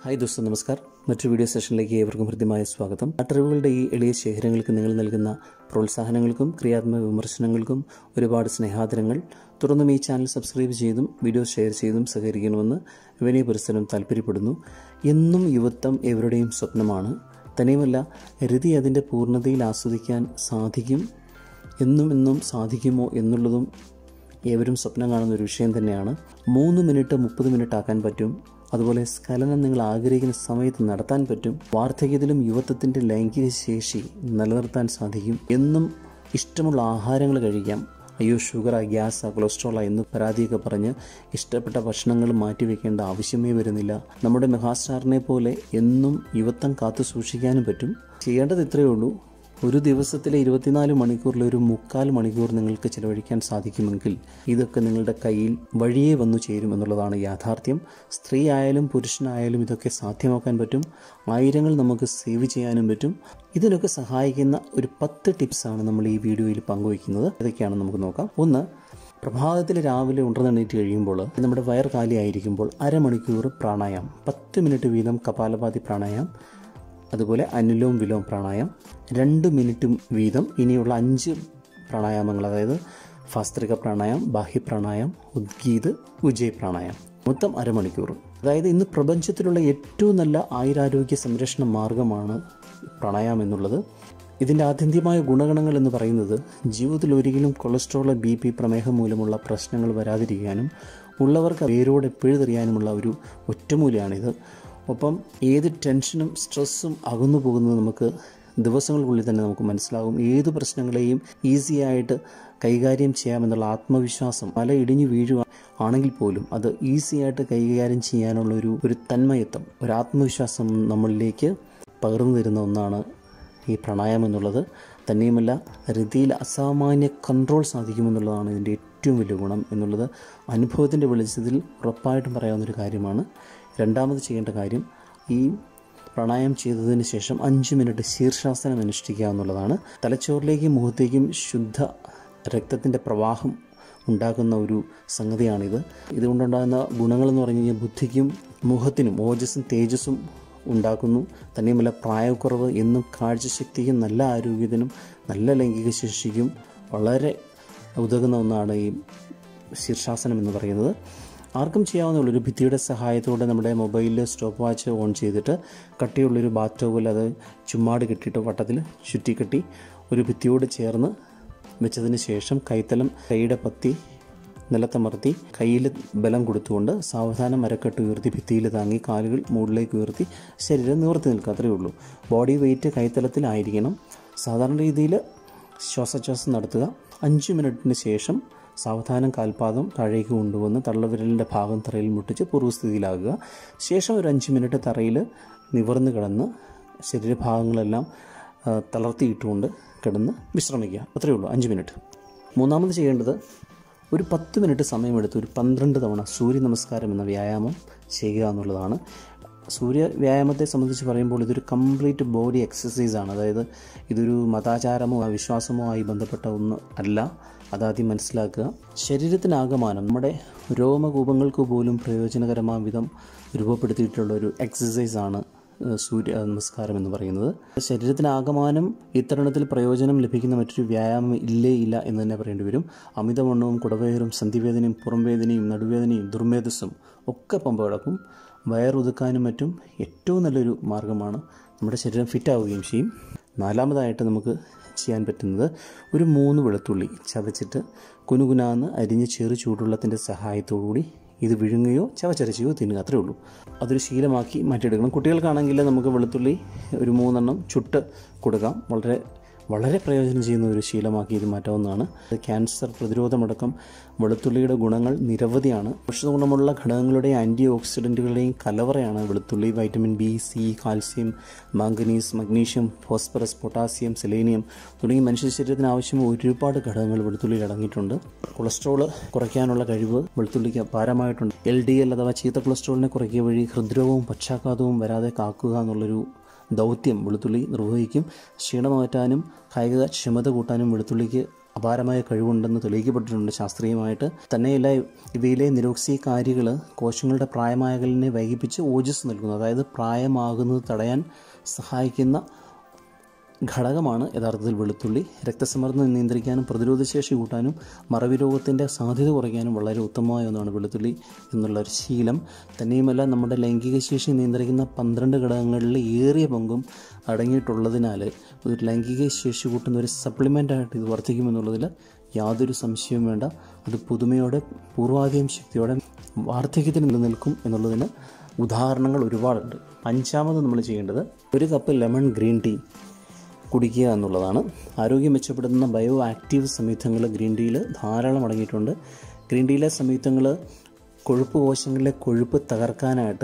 hi ദോസ്തോ നമസ്കാർ മറ്റൊരു video സെഷനിലേക്ക് ഏവർക്കും ഹൃദ്യമായ സ്വാഗതം അറിവുകളുടെ ഈ എളിയ ശേഖരങ്ങൾക്ക് നിങ്ങൾ നൽകുന്ന പ്രോത്സാഹനങ്ങൾക്കും ക്രിയാത്മക വിമർശനങ്ങൾക്കും ഒരുപാട് സ്നേഹാദരങ്ങൾ തുടർന്നും ഈ ചാനൽ സബ്സ്ക്രൈബ് ചെയ്തും വീഡിയോ ഷെയർ ചെയ്തും സഹകരിക്കണമെന്ന് വിനയ പുരസ്സരം താല്പര്യപ്പെടുന്നു എന്നും യുവത്വം എവരുടെയും സ്വപ്നമാണ് തന്നെയുമല്ല രതി അതിൻ്റെ പൂർണ്ണതയിൽ ആസ്വദിക്കാൻ സാധിക്കും എന്നും എന്നും സാധിക്കുമോ എന്നുള്ളതും ഏവരും സ്വപ്നം കാണുന്ന ഒരു വിഷയം തന്നെയാണ് മൂന്ന് മിനിറ്റ് മുപ്പത് മിനിറ്റ് ആക്കാൻ പറ്റും അതുപോലെ സ്ഖലനം നിങ്ങൾ ആഗ്രഹിക്കുന്ന സമയത്ത് നടത്താൻ പറ്റും വാർദ്ധക്യത്തിലും യുവത്വത്തിൻ്റെ ലൈംഗിക ശേഷി നിലനിർത്താൻ സാധിക്കും എന്നും ഇഷ്ടമുള്ള ആഹാരങ്ങൾ കഴിക്കാം അയ്യോ ഷുഗറാ ഗ്യാസാ കൊളസ്ട്രോളാ എന്ന് പരാതിയൊക്കെ പറഞ്ഞ് ഇഷ്ടപ്പെട്ട ഭക്ഷണങ്ങൾ മാറ്റിവെക്കേണ്ട ആവശ്യമേ വരുന്നില്ല നമ്മുടെ മെഗാസ്റ്റാറിനെ പോലെ എന്നും യുവത്വം കാത്തു സൂക്ഷിക്കാനും പറ്റും ചെയ്യേണ്ടത് ഇത്രയേ ഉള്ളൂ ഒരു ദിവസത്തിലെ ഇരുപത്തിനാല് മണിക്കൂറിൽ ഒരു മുക്കാൽ മണിക്കൂർ നിങ്ങൾക്ക് ചിലവഴിക്കാൻ സാധിക്കുമെങ്കിൽ ഇതൊക്കെ നിങ്ങളുടെ കയ്യിൽ വഴിയേ വന്നു ചേരും എന്നുള്ളതാണ് യാഥാർത്ഥ്യം സ്ത്രീ ആയാലും പുരുഷനായാലും ഇതൊക്കെ സാധ്യമാക്കാൻ പറ്റും ആയിരങ്ങൾ നമുക്ക് സേവ് ചെയ്യാനും പറ്റും ഇതിനൊക്കെ സഹായിക്കുന്ന ഒരു പത്ത് ടിപ്സാണ് നമ്മൾ ഈ വീഡിയോയിൽ പങ്കുവയ്ക്കുന്നത് ഇതൊക്കെയാണെന്ന് നമുക്ക് നോക്കാം ഒന്ന് പ്രഭാതത്തിൽ രാവിലെ ഉണർന്നെണീറ്റ് കഴിയുമ്പോൾ നമ്മുടെ വയർ കാലിയായിരിക്കുമ്പോൾ അരമണിക്കൂർ പ്രാണായാമം പത്ത് മിനിറ്റ് വീതം കപാലഭാതി പ്രാണായാമം അതുപോലെ അനുലോം വിലോം പ്രാണായാമം രണ്ട് മിനിറ്റും വീതം ഇനിയുള്ള അഞ്ച് പ്രാണായാമങ്ങൾ അതായത് ഫാസ്ത്രിക പ്രാണായാമം ബാഹ്യ പ്രാണായാമം ഉദ്ഗീത് ഉജയ് പ്രാണായാമം മൊത്തം അരമണിക്കൂർ അതായത് ഇന്ന് പ്രപഞ്ചത്തിലുള്ള ഏറ്റവും നല്ല ആയുരാരോഗ്യ സംരക്ഷണ മാർഗമാണ് പ്രാണായാമം എന്നുള്ളത് ഇതിൻ്റെ ആത്യന്തികമായ ഗുണഗണങ്ങൾ എന്ന് പറയുന്നത് ജീവിതത്തിൽ ഒരിക്കലും കൊളസ്ട്രോൾ ബി പി പ്രമേഹം മൂലമുള്ള പ്രശ്നങ്ങൾ വരാതിരിക്കാനും ഉള്ളവർക്ക് വേരോടെ പിഴുതെറിയാനുമുള്ള ഒരു ഒറ്റമൂലിയാണിത് ഒപ്പം ഏത് ടെൻഷനും സ്ട്രെസ്സും അകന്നു പോകുന്നത് നമുക്ക് ദിവസങ്ങൾക്കുള്ളിൽ തന്നെ നമുക്ക് മനസ്സിലാകും ഏത് പ്രശ്നങ്ങളെയും ഈസി ആയിട്ട് കൈകാര്യം ചെയ്യാമെന്നുള്ള ആത്മവിശ്വാസം മല ഇടിഞ്ഞു വീഴുക ആണെങ്കിൽ പോലും അത് ഈസി ആയിട്ട് കൈകാര്യം ചെയ്യാനുള്ള ഒരു ഒരു തന്മയത്വം ഒരു ആത്മവിശ്വാസം നമ്മളിലേക്ക് പകർന്നു തരുന്ന ഒന്നാണ് ഈ പ്രാണായാമം എന്നുള്ളത് തന്നെയുമല്ല രതിയിൽ അസാമാന്യ കൺട്രോൾ സാധിക്കുമെന്നുള്ളതാണ് ഇതിൻ്റെ ഏറ്റവും വലിയ ഗുണം എന്നുള്ളത് അനുഭവത്തിൻ്റെ വെളിച്ചത്തിൽ ഉറപ്പായിട്ടും പറയാവുന്നൊരു കാര്യമാണ് രണ്ടാമത് ചെയ്യേണ്ട കാര്യം ഈ പ്രാണായാമം ചെയ്തതിന് ശേഷം അഞ്ച് മിനിറ്റ് ശീർഷാസനം അനുഷ്ഠിക്കുക എന്നുള്ളതാണ് തലച്ചോറിലേക്കും മുഖത്തേക്കും ശുദ്ധ രക്തത്തിൻ്റെ പ്രവാഹം ഉണ്ടാക്കുന്ന ഒരു സംഗതിയാണിത് ഇതുകൊണ്ടുണ്ടാകുന്ന ഗുണങ്ങളെന്ന് പറഞ്ഞു കഴിഞ്ഞാൽ ബുദ്ധിക്കും മുഖത്തിനും ഓജസ്സും തേജസ്സും ഉണ്ടാക്കുന്നു തന്നെയുമല്ല പ്രായക്കുറവ് എന്നും കാഴ്ചശക്തിക്കും നല്ല ആരോഗ്യത്തിനും നല്ല ലൈംഗിക ശേഷിക്കും വളരെ ഉതകുന്ന ഒന്നാണ് ഈ ശീർഷാസനം എന്ന് പറയുന്നത് ആർക്കും ചെയ്യാവുന്ന ഒരു ഭിത്തിയുടെ സഹായത്തോടെ നമ്മുടെ മൊബൈലിൽ സ്റ്റോപ്പ് വാച്ച് ഓൺ ചെയ്തിട്ട് കട്ടിയുള്ളൊരു ബാത്ത് ടോവിൽ അത് ചുമ്മാട് കെട്ടിയിട്ട് വട്ടത്തിൽ ചുറ്റിക്കെട്ടി ഒരു ഭിത്തിയോട് ചേർന്ന് വെച്ചതിന് ശേഷം കൈത്തലം കൈയുടെ പത്തി നിലത്തമർത്തി കയ്യിൽ ബലം കൊടുത്തുകൊണ്ട് സാവധാനം മരക്കെട്ട് ഉയർത്തി ഭിത്തിയിൽ താങ്ങി കാലുകൾ മുകളിലേക്ക് ഉയർത്തി ശരീരം നിവർത്തി നിൽക്കുക അത്രയേ ഉള്ളൂ ബോഡി വെയിറ്റ് കൈത്തലത്തിലായിരിക്കണം സാധാരണ രീതിയിൽ ശ്വാസോച്ഛ്വാസം നടത്തുക അഞ്ച് മിനിറ്റിന് ശേഷം സാവധാനം കാൽപാദം താഴേക്ക് കൊണ്ടുവന്ന് തള്ളവിരലിൻ്റെ ഭാഗം തറയിൽ മുട്ടിച്ച് പൂർവ്വസ്ഥിതിയിലാകുക ശേഷം ഒരു അഞ്ച് മിനിറ്റ് തറയിൽ നിവർന്ന് കിടന്ന് ശരീരഭാഗങ്ങളെല്ലാം തളർത്തിയിട്ടുകൊണ്ട് കിടന്ന് വിശ്രമിക്കുക അത്രയേ ഉള്ളൂ അഞ്ച് മിനിറ്റ് മൂന്നാമത് ചെയ്യേണ്ടത് ഒരു പത്ത് മിനിറ്റ് സമയമെടുത്ത് ഒരു പന്ത്രണ്ട് തവണ സൂര്യ നമസ്കാരം എന്ന വ്യായാമം ചെയ്യുക എന്നുള്ളതാണ് സൂര്യ വ്യായാമത്തെ സംബന്ധിച്ച് പറയുമ്പോൾ ഇതൊരു കംപ്ലീറ്റ് ബോഡി എക്സസൈസ് ആണ് അതായത് ഇതൊരു മതാചാരമോ വിശ്വാസമോ ആയി ബന്ധപ്പെട്ട ഒന്ന് അല്ല അതാദ്യം മനസ്സിലാക്കുക ശരീരത്തിനാകമാനം നമ്മുടെ രോമകൂപങ്ങൾക്ക് പോലും പ്രയോജനകരമായ വിധം രൂപപ്പെടുത്തിയിട്ടുള്ള ഒരു എക്സസൈസാണ് സൂര്യ നമസ്കാരം എന്ന് പറയുന്നത് ശരീരത്തിനാകമാനം ഇത്തരണത്തിൽ പ്രയോജനം ലഭിക്കുന്ന മറ്റൊരു വ്യായാമം ഇല്ലേ ഇല്ല എന്ന് തന്നെ പറയേണ്ടി വരും അമിതവണ്ണവും കുടവേറും സന്ധിവേദനയും പുറംവേദനയും നടുവേദനയും ദുർമേധസ്സും ഒക്കെ പമ്പ കിടക്കും വയറുതുക്കാനും മറ്റും ഏറ്റവും നല്ലൊരു മാർഗമാണ് നമ്മുടെ ശരീരം ഫിറ്റ് ആവുകയും ചെയ്യും നാലാമതായിട്ട് നമുക്ക് ചെയ്യാൻ പറ്റുന്നത് ഒരു മൂന്ന് വെളുത്തുള്ളി ചതച്ചിട്ട് കുനുകുനാന്ന് അരിഞ്ഞ് ചെറു ചൂടുവെള്ളത്തിൻ്റെ സഹായത്തോടുകൂടി ഇത് വിഴുങ്ങുകയോ ചവച്ചരച്ചുകയോ തിന്നുക അത്രേ ഉള്ളൂ അതൊരു ശീലമാക്കി മാറ്റിയെടുക്കണം കുട്ടികൾക്കാണെങ്കിൽ നമുക്ക് വെളുത്തുള്ളി ഒരു മൂന്നെണ്ണം ചുട്ട് കൊടുക്കാം വളരെ വളരെ പ്രയോജനം ചെയ്യുന്ന ഒരു ശീലമാക്കി ഇത് മാറ്റാവുന്നതാണ് ക്യാൻസർ പ്രതിരോധമടക്കം വെളുത്തുള്ളിയുടെ ഗുണങ്ങൾ നിരവധിയാണ് ഔഷധ ഗുണമുള്ള ഘടകങ്ങളുടെ ആൻറ്റി ഓക്സിഡൻറ്റുകളുടെയും കലവറയാണ് വെളുത്തുള്ളി vitamin B C calcium manganese magnesium phosphorus potassium selenium തുടങ്ങി മനുഷ്യ ശരീരത്തിന് ആവശ്യമായ ഒരുപാട് ഘടകങ്ങൾ വെളുത്തുള്ളിയിൽ അടങ്ങിയിട്ടുണ്ട് കൊളസ്ട്രോൾ കുറയ്ക്കാനുള്ള കഴിവ് വെളുത്തുള്ളിക്ക് അപാരമായിട്ടുണ്ട് എൽ ഡി എൽ അഥവാ ചീത്ത കൊളസ്ട്രോളിനെ കുറയ്ക്കുക വഴി ഹൃദ്രോഗവും പക്ഷാഘാതവും വരാതെ കാക്കുക എന്നുള്ളൊരു ദൗത്യം വെളുത്തുള്ളി നിർവഹിക്കും ക്ഷീണം മാറ്റാനും കായിക ക്ഷമത കൂട്ടാനും വെളുത്തുള്ളിക്ക് അപാരമായ കഴിവുണ്ടെന്ന് തെളിയിക്കപ്പെട്ടിട്ടുണ്ട് ശാസ്ത്രീയമായിട്ട് തന്നെയല്ല ഇവയിലെ നിരോക്സികാരികൾ കോശങ്ങളുടെ പ്രായമാകലിനെ വൈകിപ്പിച്ച് ഓജസ് നൽകുന്നു അതായത് പ്രായമാകുന്നത് തടയാൻ സഹായിക്കുന്ന ഘടകമാണ് യഥാർത്ഥത്തിൽ വെളുത്തുള്ളി രക്തസമ്മർദ്ദം നിയന്ത്രിക്കാനും പ്രതിരോധശേഷി കൂട്ടാനും മറവി രോഗത്തിൻ്റെ സാധ്യത കുറയ്ക്കാനും വളരെ ഉത്തമമായ ഒന്നാണ് വെളുത്തുള്ളി എന്നുള്ള ഒരു ശീലം തന്നെയുമല്ല നമ്മുടെ ലൈംഗിക ശേഷി നിയന്ത്രിക്കുന്ന പന്ത്രണ്ട് ഘടകങ്ങളിൽ ഏറിയ പങ്കും അടങ്ങിയിട്ടുള്ളതിനാൽ ഒരു ലൈംഗിക ശേഷി കൂട്ടുന്ന ഒരു സപ്ലിമെൻ്റായിട്ട് ഇത് വർദ്ധിക്കുമെന്നുള്ളതിൽ യാതൊരു സംശയവും വേണ്ട അത് പുതുമയോടെ പൂർവാധികം ശക്തിയോടെ വാർദ്ധക്യത്തിന് നിലനിൽക്കും എന്നുള്ളതിന് ഉദാഹരണങ്ങൾ ഒരുപാടുണ്ട് അഞ്ചാമത് നമ്മൾ ചെയ്യേണ്ടത് ഒരു കപ്പ് ലെമൺ ഗ്രീൻ ടീ കുടിക്കുക എന്നുള്ളതാണ് ആരോഗ്യം മെച്ചപ്പെടുത്തുന്ന ബയോ ആക്റ്റീവ് സംയുക്തങ്ങൾ ഗ്രീൻ ടീയിൽ ധാരാളം അടങ്ങിയിട്ടുണ്ട് ഗ്രീൻ ടീയിലെ സംയുക്തങ്ങൾ കൊഴുപ്പ് കോശങ്ങളിലെ കൊഴുപ്പ് തകർക്കാനായിട്ട്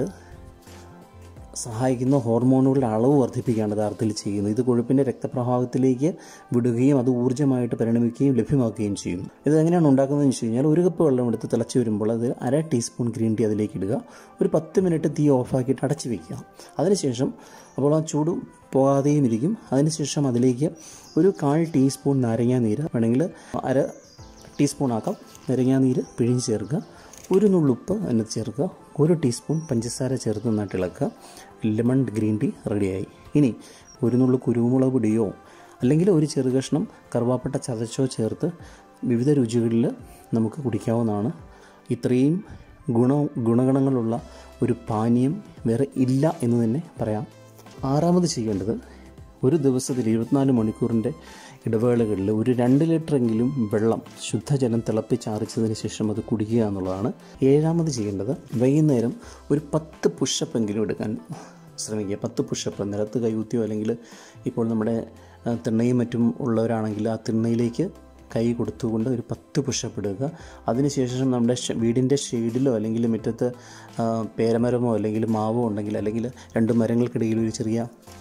സഹായിക്കുന്ന ഹോർമോണുകളുടെ അളവ് വർദ്ധിപ്പിക്കുകയാണ് യഥാർത്ഥത്തിൽ ചെയ്യുന്നത് ഇത് കൊഴുപ്പിൻ്റെ രക്തപ്രവാഹത്തിലേക്ക് വിടുകയും അത് ഊർജ്ജമായിട്ട് പരിണമിക്കുകയും ലഭ്യമാക്കുകയും ചെയ്യും ഇത് എങ്ങനെയാണ് ഉണ്ടാക്കുന്നതെന്ന് വെച്ച് കഴിഞ്ഞാൽ ഒരു കപ്പ് വെള്ളം എടുത്ത് തിളച്ച് വരുമ്പോൾ അത് അര ടീസ്പൂൺ ഗ്രീൻ ടീ അതിലേക്ക് ഇടുക ഒരു പത്ത് മിനിറ്റ് തീ ഓഫാക്കിയിട്ട് അടച്ച് വയ്ക്കുക അതിനുശേഷം അപ്പോൾ ആ ചൂട് പോകാതെയും ഇരിക്കും അതിനുശേഷം അതിലേക്ക് ഒരു കാൽ ടീസ്പൂൺ നാരങ്ങാ നീര് വേണമെങ്കിൽ അര ടീസ്പൂൺ ആക്കാം നാരങ്ങാ നീര് പിഴിഞ്ഞ് ചേർക്കുക ഒരു നുള്ളുപ്പ് അതിനകത്ത് ചേർക്കുക ഒരു ടീസ്പൂൺ പഞ്ചസാര ചേർത്ത് നന്നായിട്ട് ഇളക്കുക ലെമൺ ഗ്രീൻ ടീ റെഡിയായി ഇനി ഒരു നുള്ളു കുരുമുളക് പൊടിയോ അല്ലെങ്കിൽ ഒരു ചെറു കഷ്ണം കറുവാപ്പട്ട ചതച്ചോ ചേർത്ത് വിവിധ രുചികളിൽ നമുക്ക് കുടിക്കാവുന്നതാണ് ഇത്രയും ഗുണ ഗുണഗണങ്ങളുള്ള ഒരു പാനീയം വേറെ ഇല്ല എന്ന് തന്നെ പറയാം ആറാമത് ചെയ്യേണ്ടത് ഒരു ദിവസത്തിൽ ഇരുപത്തിനാല് മണിക്കൂറിൻ്റെ ഇടവേളകളിൽ ഒരു രണ്ട് ലിറ്ററെങ്കിലും വെള്ളം ശുദ്ധജലം തിളപ്പിച്ചാറിച്ചതിന് ശേഷം അത് കുടിക്കുക എന്നുള്ളതാണ് ഏഴാമത് ചെയ്യേണ്ടത് വൈകുന്നേരം ഒരു പത്ത് പുഷപ്പെങ്കിലും എടുക്കാൻ ശ്രമിക്കുക പത്ത് പുഷപ്പ് നിലത്ത് കൈകുത്തിയോ അല്ലെങ്കിൽ ഇപ്പോൾ നമ്മുടെ ആ, തിണ്ണയും മറ്റും ഉള്ളവരാണെങ്കിൽ ആ തിണ്ണയിലേക്ക് കൈ കൊടുത്തുകൊണ്ട് ഒരു പത്ത് പുഷപ്പ് എടുക്കുക അതിനുശേഷം നമ്മുടെ ഷ- വീടിൻ്റെ ഷെയ്ഡിലോ അല്ലെങ്കിൽ മുറ്റത്ത് ആ, പേരമരമോ അല്ലെങ്കിൽ മാവോ ഉണ്ടെങ്കിൽ അല്ലെങ്കിൽ രണ്ട് മരങ്ങൾക്കിടയിൽ ഒരു ചെറിയ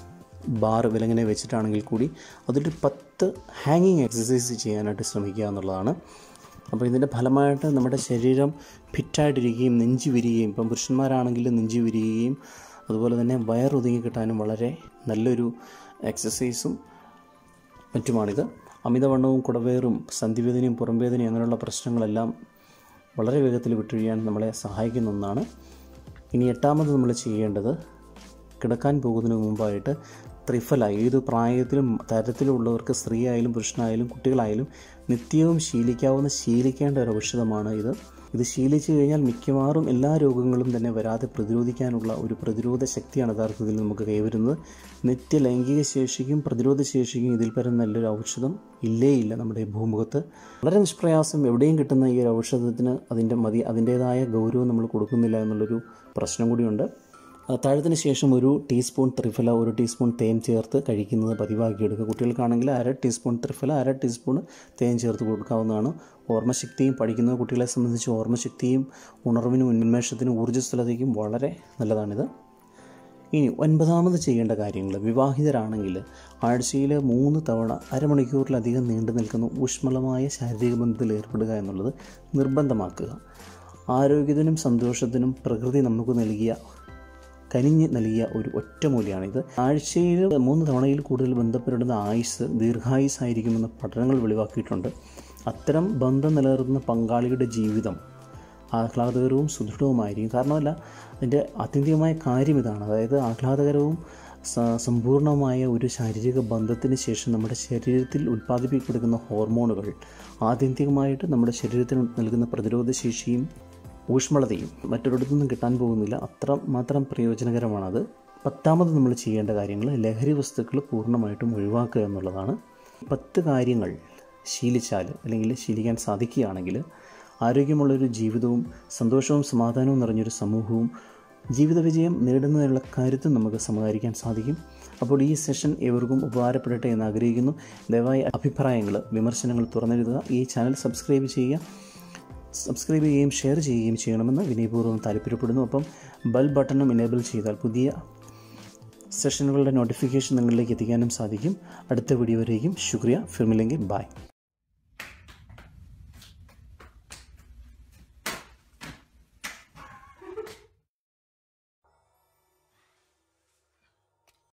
ബാർ വിലങ്ങനെ വെച്ചിട്ടാണെങ്കിൽ കൂടി അതൊരു പത്ത് ഹാങ്ങിങ് എക്സസൈസ് ചെയ്യാനായിട്ട് ശ്രമിക്കുക എന്നുള്ളതാണ് അപ്പോൾ ഇതിൻ്റെ ഫലമായിട്ട് നമ്മുടെ ശരീരം ഫിറ്റായിട്ടിരിക്കുകയും നെഞ്ച് വിരിയുകയും ഇപ്പം പുരുഷന്മാരാണെങ്കിൽ നെഞ്ച് വിരിയുകയും അതുപോലെ തന്നെ വയറൊതുങ്ങി കിട്ടാനും വളരെ നല്ലൊരു എക്സസൈസും മറ്റുമാണിത് അമിതവണ്ണവും കുടവേറും സന്ധിവേദനയും പുറംവേദനയും അങ്ങനെയുള്ള പ്രശ്നങ്ങളെല്ലാം വളരെ വേഗത്തിൽ വിട്ടൊഴിയാൻ നമ്മളെ സഹായിക്കുന്ന ഒന്നാണ് ഇനി എട്ടാമത് നമ്മൾ ചെയ്യേണ്ടത് കിടക്കാൻ പോകുന്നതിന് മുമ്പായിട്ട് ത്രിഫല ഏത് പ്രായത്തിലും തരത്തിലുള്ളവർക്ക് സ്ത്രീ ആയാലും പുരുഷനായാലും കുട്ടികളായാലും നിത്യവും ശീലിക്കാവുന്ന ശീലിക്കേണ്ട ഒരു ഔഷധമാണ് ഇത് ഇത് ശീലിച്ചു കഴിഞ്ഞാൽ മിക്കവാറും എല്ലാ രോഗങ്ങളും തന്നെ വരാതെ പ്രതിരോധിക്കാനുള്ള ഒരു പ്രതിരോധ ശക്തിയാണ് യഥാർത്ഥത്തിൽ നമുക്ക് കൈവരുന്നത് നിത്യ ലൈംഗിക ശേഷിക്കും പ്രതിരോധ ശേഷിക്കും ഇതിൽ പരം നല്ലൊരു ഔഷധം ഇല്ലേ ഇല്ല നമ്മുടെ ഈ ഭൂമുഖത്ത് വളരെ നിഷ്പ്രയാസം എവിടെയും കിട്ടുന്ന ഈ ഒരു ഔഷധത്തിന് അതിൻ്റെ മതി അതിൻ്റേതായ ഗൗരവം നമ്മൾ കൊടുക്കുന്നില്ല എന്നുള്ളൊരു പ്രശ്നം കൂടിയുണ്ട് അത്താഴത്തിന് ശേഷം ഒരു ടീസ്പൂൺ ത്രിഫല ഒരു ടീസ്പൂൺ തേൻ ചേർത്ത് കഴിക്കുന്നത് പതിവാക്കിയെടുക്കുക കുട്ടികൾക്കാണെങ്കിൽ അര ടീസ്പൂൺ ത്രിഫല അര ടീസ്പൂൺ തേൻ ചേർത്ത് കൊടുക്കാവുന്നതാണ് ഓർമ്മശക്തിയും പഠിക്കുന്ന കുട്ടികളെ സംബന്ധിച്ച് ഓർമ്മശക്തിയും ഉണർവിനും ഉന്മേഷത്തിനും ഊർജ്ജസ്വലതയ്ക്കും വളരെ നല്ലതാണിത് ഇനി ഒൻപതാമത് ചെയ്യേണ്ട കാര്യങ്ങൾ വിവാഹിതരാണെങ്കിൽ ആഴ്ചയിൽ മൂന്ന് തവണ അരമണിക്കൂറിലധികം നീണ്ടു നിൽക്കുന്ന ഊഷ്മളമായ ശാരീരിക ബന്ധത്തിൽ ഏർപ്പെടുക എന്നുള്ളത് നിർബന്ധമാക്കുക ആരോഗ്യത്തിനും സന്തോഷത്തിനും പ്രകൃതി നമുക്ക് നൽകിയ കനിഞ്ഞ് നൽകിയ ഒരു ഒറ്റമൂലിയാണിത് ആഴ്ചയിൽ മൂന്ന് തവണയിൽ കൂടുതൽ ബന്ധപ്പെടുന്ന ആയുസ് ദീർഘായുസ് ആയിരിക്കുമെന്ന് പഠനങ്ങൾ വെളിവാക്കിയിട്ടുണ്ട് അത്തരം ബന്ധം നിലനിർത്തുന്ന പങ്കാളിയുടെ ജീവിതം ആഹ്ലാദകരവും സുദൃഢവുമായിരിക്കും കാരണമല്ല അതിൻ്റെ ആത്യന്തികമായ കാര്യം ഇതാണ് അതായത് ആഹ്ലാദകരവും സ- സമ്പൂർണ്ണമായ ഒരു ശാരീരിക ബന്ധത്തിന് ശേഷം നമ്മുടെ ശരീരത്തിൽ ഉൽപ്പാദിപ്പിക്കപ്പെടുന്ന ഹോർമോണുകൾ ആത്യന്തികമായിട്ട് നമ്മുടെ ശരീരത്തിന് നൽകുന്ന പ്രതിരോധ ശേഷിയും ഊഷ്മളതയും മറ്റൊരിടത്തുനിന്നും കിട്ടാൻ പോകുന്നില്ല അത്ര മാത്രം പ്രയോജനകരമാണത് പത്താമത് നമ്മൾ ചെയ്യേണ്ട കാര്യങ്ങൾ ലഹരി വസ്തുക്കൾ പൂർണ്ണമായിട്ടും ഒഴിവാക്കുക എന്നുള്ളതാണ് പത്ത് കാര്യങ്ങൾ ശീലിച്ചാൽ അല്ലെങ്കിൽ ശീലിക്കാൻ സാധിക്കുകയാണെങ്കിൽ ആരോഗ്യമുള്ളൊരു ജീവിതവും സന്തോഷവും സമാധാനവും നിറഞ്ഞൊരു സമൂഹവും ജീവിത വിജയം നേടുന്നതിനുള്ള കാര്യത്തിൽ നമുക്ക് സമാഹരിക്കാൻ സാധിക്കും അപ്പോൾ ഈ സെഷൻ ഏവർക്കും ഉപകാരപ്പെടട്ടെ എന്ന് ആഗ്രഹിക്കുന്നു ദയവായി അഭിപ്രായങ്ങൾ വിമർശനങ്ങൾ തുറന്നെഴുതുക ഈ ചാനൽ സബ്സ്ക്രൈബ് ചെയ്യുക സബ്സ്ക്രൈബ് ചെയ്യുകയും ഷെയർ ചെയ്യുകയും ചെയ്യണമെന്ന് വിനയപൂർവ്വം താല്പര്യപ്പെടുന്നു ഒപ്പം ബെൽ ബട്ടണും എനേബിൾ ചെയ്താൽ പുതിയ സെഷനുകളുടെ നോട്ടിഫിക്കേഷൻ നിങ്ങളിലേക്ക് എത്തിക്കാനും സാധിക്കും അടുത്ത വീഡിയോ വരെയും ശുക്രിയ ഫിർമില്ലെങ്കിൽ ബായ്